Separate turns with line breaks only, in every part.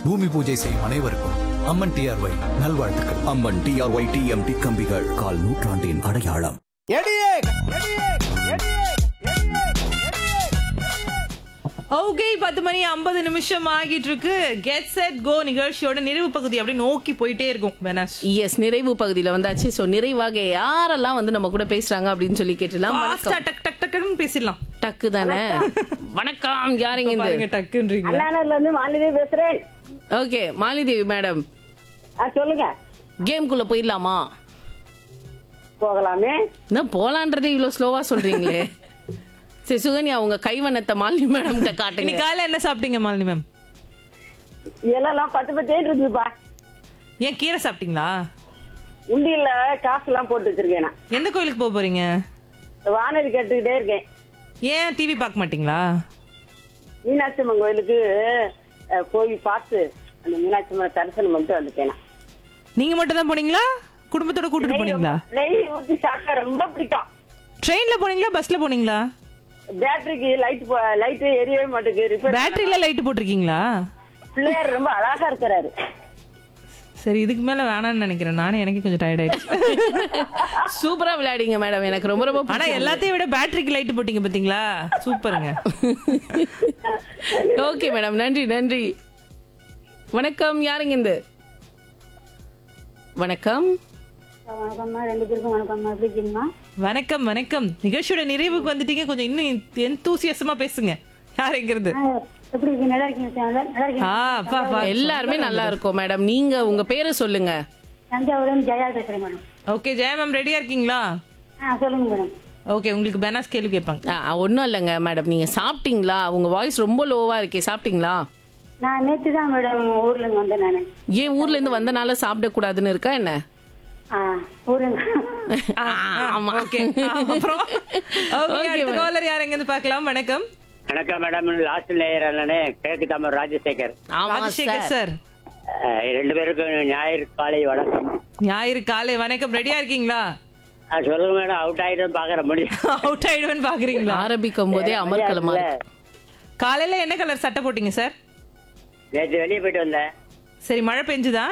பூமி பூஜை செய்யும் அனைவருக்கும் அம்மன் டிஆர்ஒய் நல்வாழ்த்துக்கள்
அம்மன் டிஆர்ஒய் டிஎம்டி கம்பிகள் கால் நூற்றாண்டின் அடையாளம்
ஓகே பத்து மணி ஐம்பது நிமிஷம் ஆகிட்டு இருக்கு கெட் செட் கோ நிகழ்ச்சியோட நிறைவு பகுதி அப்படி நோக்கி போயிட்டே இருக்கும் பெனாஸ்
எஸ் நிறைவு பகுதியில வந்தாச்சு சோ நிறைவாக யாரெல்லாம் வந்து நம்ம கூட பேசுறாங்க அப்படின்னு சொல்லி கேட்டலாம்
ஃபாஸ்டா டக் டக் டக்குன்னு பேசிடலாம்
டக்கு தானே வணக்கம் யாருங்க இந்த
பாருங்க டக்குன்றீங்க
அண்ணாநகர்ல இருந்து மாலினி பேசுறேன்
ஓகே மாலிதேவி மேடம்
ஆ, சொல்லுங்க
கேம்குள்ள போயிடலாமா
போகலாமே
என்ன போலான்றதே இவ்வளவு ஸ்லோவா சொல்றீங்களே சரி சுகன்யா உங்க கைவண்ணத்தை மாலினி மேடம் கிட்ட காட்டுங்க
இன்னைக்கு காலையில என்ன சாப்பிட்டீங்க மாலினி மேம்
எல்லாம் பத்து பத்தேன்னு இருக்குதுப்பா
ஏன் கீரை சாப்பிட்டீங்களா
உண்டியல்ல காசு எல்லாம் போட்டு வச்சிருக்கேன் நான்
எந்த கோயிலுக்கு போக போறீங்க
வானதி கேட்டுக்கிட்டே இருக்கேன்
ஏன் டிவி பார்க்க மாட்டீங்களா
மீனாட்சி அம்மன் கோயிலுக்கு அஹ், போய் பார்த்து அந்த மீனாட்சி அம்மன் தரிசனம் பண்ணிட்டு வந்துட்டேன் நான்.
நீங்க மட்டும் தான் போனீங்களா குடும்பத்தோட கூட்டிட்டு போனீங்களா
நெய் ஊத்தி சாப்பிட்டா ரொம்ப பிடிக்கும்
ட்ரெயின்ல போனீங்களா பஸ்ல போனீங்களா
பேட்டரிக்கு லைட் லைட் எரியவே மாட்டேங்குது ரிப்பேர்
பேட்டரியில லைட் போட்டிருக்கீங்களா
பிள்ளையார் ரொம்ப அழகா இருக்கிறாரு
சரி இதுக்கு மேல வேணாம்னு நினைக்கிறேன் நானே எனக்கு கொஞ்சம் டயர்ட் ஆயிடுச்சு
சூப்பரா விளையாடிங்க மேடம் எனக்கு ரொம்ப ரொம்ப
ஆனா எல்லாத்தையும் விட பேட்டரிக்கு லைட் போட்டீங்க பாத்தீங்களா சூப்பருங்க
ஓகே மேடம் நன்றி நன்றி வணக்கம் யாருங்க இந்த வணக்கம்
வணக்கம்மா ரெண்டு பேருக்கும் வணக்கம்மா எப்படி இருக்கீங்கம்மா
வணக்கம் வணக்கம் நிகழ்ச்சியோட நிறைவுக்கு வந்துட்டீங்க கொஞ்சம் இன்னும் எந்தூசியசமா பேசுங்க யார் எங்க இருந்து
எப்படி இருக்கீங்க நல்லா இருக்கீங்க நல்லா இருக்கீங்க
ஆ அப்பா அப்பா
எல்லாருமே நல்லா இருக்கோம் மேடம் நீங்க உங்க பேரை சொல்லுங்க
தஞ்சாவூர்ல ஜெயா பேசுறேன் மேடம்
ஓகே ஜெயா மேம் ரெடியா இருக்கீங்களா
ஆ சொல்லுங்க மேடம்
ஓகே உங்களுக்கு பெனாஸ் கேள்வி கேட்பாங்க
ஒன்றும் இல்லைங்க மேடம் நீங்க சாப்பிட்டீங்களா உங்க வாய்ஸ் ரொம்ப லோவா இருக்கே சாப்பிட்டீங்களா
நான் நேற்று தான் மேடம் ஊர்ல இருந்து வந்தேன் நானு
ஏன் ஊர்ல இருந்து வந்தனால சாப்பிடக்கூடாதுன்னு இருக்கா என்ன
ஆ ஊர்ல இருந்து
ஆமா
ஓகே அப்புறம் ஓகே அடுத்த காலர் யார் எங்க இருந்து பார்க்கலாம் வணக்கம்
வணக்கம் மேடம் லாஸ்ட் லேயர் அண்ணனே கிழக்கு தமிழ் ராஜசேகர்
ஆமா
ராஜசேகர்
சார்
சார்
அஹ், ரெண்டு பேருக்கும் ஞாயிறு காலை வணக்கம்
ஞாயிறு காலை வணக்கம் ரெடியா இருக்கீங்களா
அஹ், சொல்லுங்க மேடம் அவுட் ஆயிடும் பாக்குற முடியும்
அவுட் ஆயிடுவேன்னு பாக்குறீங்களா
ஆரம்பிக்கும் போதே அமர்க்கலமா இருக்கு
காலையில என்ன கலர் சட்டை போட்டீங்க சார்
நேற்று வெளியே போயிட்டு வந்தேன்
சரி மழை பெஞ்சுதா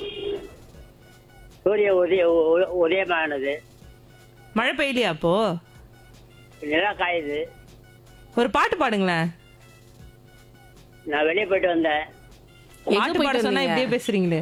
சூரிய உதய உ- உதயமானது
மழை பெய்யலையா அப்போ
நிலா காயுது
ஒரு பாட்டு பாடுங்களேன்
நான் வெளியே போயிட்டு வந்தேன்
எங்க
பாட்டு பாட
போயிட்டு
சொன்னா
வந்தீங்க?
இப்படியே பேசுறீங்களே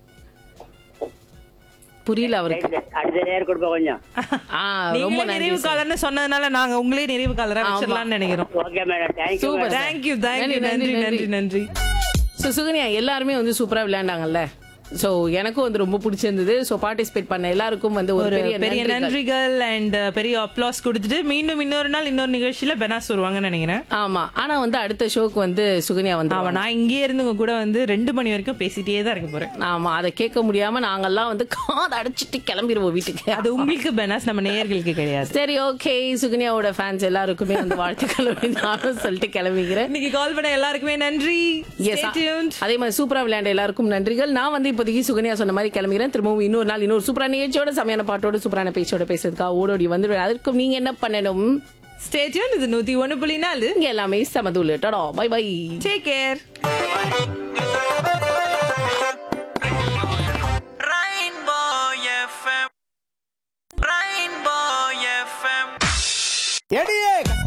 புரியல அவருக்கு
அடுத்த நேரம் கொடுப்போம் கொஞ்சம்
ஆ ரொம்ப
நீங்களே
நன்றி
நிறைவு
சார்.
காலர்னு சொன்னதுனால நாங்க உங்களே நிறைவு காலரா வச்சிடலாம்னு நினைக்கிறோம்
okay madam thank you
super sir.
Thank you thank you
நன்றி,
நன்றி
நன்றி,
நன்றி நன்றி
ஸோ சுகன்யா எல்லாருமே வந்து சூப்பரா விளையாண்டாங்கல்ல ஸோ எனக்கும் வந்து ரொம்ப பிடிச்சிருந்தது ஸோ பார்ட்டிசிபேட் பண்ண எல்லாருக்கும் வந்து ஒரு
ஒரு
பெரிய
பெரிய
நன்றிகள்.
நன்றிகள் அண்ட் பெரிய அப்ளாஸ் கொடுத்துட்டு மீண்டும் இன்னொரு நாள் இன்னொரு நிகழ்ச்சியில பெனாஸ் வருவாங்கன்னு நினைக்கிறேன்
ஆமா ஆனா வந்து அடுத்த ஷோக்கு வந்து சுகன்யா வந்து
ஆமா நான் இங்கேயே இருந்து உங்க கூட வந்து ரெண்டு மணி வரைக்கும் பேசிட்டே தான் இருக்க போறேன்
ஆமா அதை கேட்க முடியாம நாங்கெல்லாம் வந்து காது அடைச்சிட்டு கிளம்பிடுவோம் வீட்டுக்கு
அது உங்களுக்கு பெனாஸ் நம்ம நேயர்களுக்கு கிடையாது
சரி ஓகே சுகன்யாவோட ஃபேன்ஸ் எல்லாருக்குமே வந்து வாழ்த்துக்கள் அப்படின்னு நானும் சொல்லிட்டு கிளம்பிக்கிறேன்
இன்னைக்கு கால் பண்ண எல்லாருக்குமே நன்றி
Yes,
Stay tuned.
அதே மாதிரி சூப்பரா விளையாண்ட எல்லாருக்கும் நன்றிகள் நான் வந்து இப்போதைக்கு சுகன்யா சொன்ன மாதிரி கிளம்புகிறேன் திரும்பவும் இன்னொரு நாள் இன்னொரு சூப்பரான நிகழ்ச்சியோட செமையான பாட்டோட சூப்பரான பேச்சோட பேசுறதுக்காக ஓடோடி வந்துடுவேன் அதற்கும் நீங்க என்ன பண்ணணும்
Stay tuned. இது நூத்தி ஒண்ணு புள்ளி நாலு
இங்க எல்லாமே சமதூள் tata bye bye
take care
Rainbow FM. Rainbow FM.
எடியே